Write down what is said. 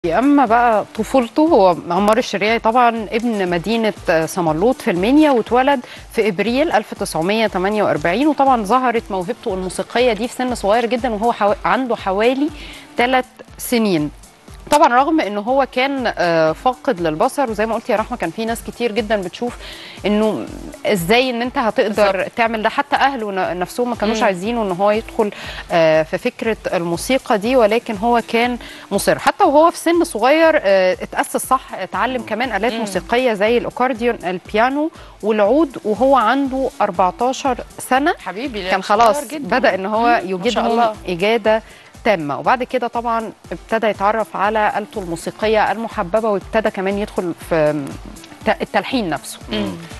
اما بقى طفولته هو عمار الشريعي طبعا ابن مدينه سمرلوط في المنيا واتولد في ابريل 1948 وطبعا ظهرت موهبته الموسيقيه دي في سن صغير جدا وهو حو... عنده حوالي ثلاث سنين طبعا رغم ان هو كان آه، فاقد للبصر وزي ما قلت يا رحمه كان في ناس كتير جدا بتشوف انه ازاي ان انت هتقدر تعمل ده حتى اهله ن- نفسهم ما كانوش مم. عايزينه ان هو يدخل آه، في فكره الموسيقى دي ولكن هو كان مصر حتى وهو في سن صغير آه، اتاسس صح اتعلم كمان الات مم. موسيقيه زي الاكورديون البيانو والعود وهو عنده 14 سنه حبيبي كان خلاص بدا ان هو مم. ما شاء يوجدهم الله. اجاده تامه وبعد كده طبعا ابتدى يتعرف على آلته الموسيقيه المحببه وابتدى كمان يدخل في التلحين نفسه مم.